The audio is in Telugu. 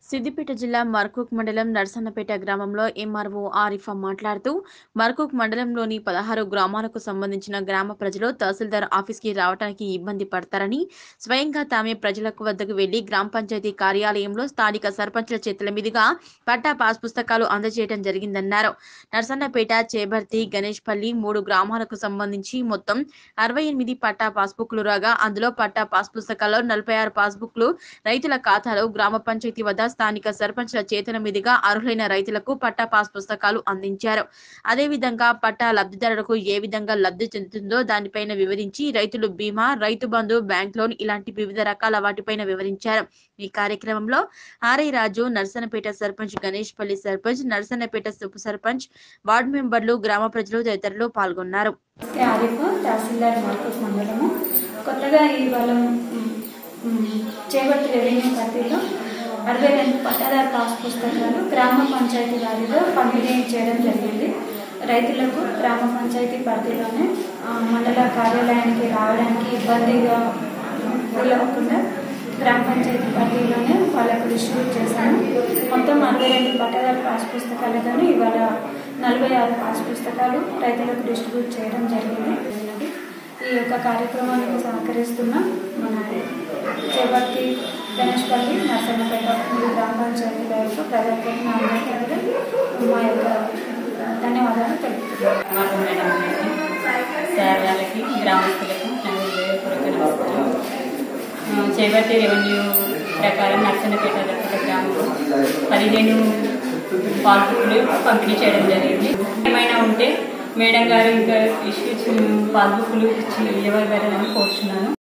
సిద్దిపేట జిల్లా మర్కూక్ మండలం నర్సన్నపేట గ్రామంలో ఎంఆర్ఓ ఆరిఫా మాట్లాడుతూ మర్కూక్ మండలంలోని పదహారు గ్రామాలకు సంబంధించిన గ్రామ ప్రజలు తహసీల్దార్ ఆఫీస్కి రావడానికి ఇబ్బంది పడతారని స్వయంగా తామే ప్రజలకు వద్దకు వెళ్లి గ్రామ పంచాయతీ కార్యాలయంలో స్థానిక సర్పంచుల చేతుల మీదుగా పట్టా పాస్ పుస్తకాలు అందజేయడం జరిగిందన్నారు నర్సన్నపేట చేబర్తి గణేష్పల్లి మూడు గ్రామాలకు సంబంధించి మొత్తం అరవై ఎనిమిది పట్టా పాస్బుక్లు రాగా అందులో పట్టా పాస్ పుస్తకాల్లో నలభై ఆరు పాస్బుక్లు రైతుల ఖాతాలో గ్రామ పంచాయతీ వద్ద స్థానిక సర్పంచ్ల చేతుల మీదుగా అర్హులైన రైతులకు పట్టా పాస్ పుస్తకాలు అందించారు అదేవిధంగా పట్టా లబ్ధిదారులకు ఏ విధంగా లబ్ధి చెందుతుందో దానిపైన వివరించి రైతులు బీమా రైతు బంధు బ్యాంక్ లోన్ ఇలాంటి వివిధ రకాల వాటిపైన వివరించారు ఈ కార్యక్రమంలో ఆర్ఐ రాజు నర్సనపేట సర్పంచ్ గణేష్ పల్లి సర్పంచ్ నర్సనపేట ఉప సర్పంచ్ వార్డు మెంబర్లు గ్రామ ప్రజలు తదితరులు పాల్గొన్నారు నమస్తే ఆరిఫ్ తహసీల్దార్ మార్కెట్ మండలము కొత్తగా ఇవాళ చేపట్టి రెవెన్యూ పరిధిలో అరవై రెండు పట్టాదారు పాస్ పుస్తకాలు గ్రామ పంచాయతీ వారిలో పంపిణీ చేయడం జరిగింది రైతులకు గ్రామ పంచాయతీ పరిధిలోనే ఆ, మండల కార్యాలయానికి రావడానికి ఇబ్బందిగా వీలవకుండా గ్రామ పంచాయతీ పరిధిలోనే వాళ్ళకు డిస్ట్రిబ్యూట్ చేశాను మొత్తం అరవై రెండు పట్టాదారు పాస్ పుస్తకాలతో ఇవాళ నలభై ఆరు పాస్ పుస్తకాలు రైతులకు డిస్ట్రిబ్యూట్ చేయడం జరిగింది ఈ యొక్క కార్యక్రమానికి సహకరిస్తున్న మన చేపట్టి గణేష్పల్లి నర్సన్నపేట మూడు గ్రామ పంచాయతీ గారికి ప్రజలకు నా అందరికీ కూడా మా యొక్క ధన్యవాదాలు తెలుపుతున్నాను మాకు మేడం గారికి, సార్ వాళ్ళకి గ్రామస్తులకు నా హృదయపూర్వక నమస్కారం ఆ, చేపట్టి రెవెన్యూ ప్రకారం నర్సన్నపేట దత్తత గ్రామంలో పదిహేను పాస్బుక్లు పంపిణీ చేయడం జరిగింది ఏమైనా ఉంటే మేడం గారు ఇంకా ఇష్యూ పాస్బుక్లు ఇచ్చి ఇవ్వగలరని కోరుచున్నాను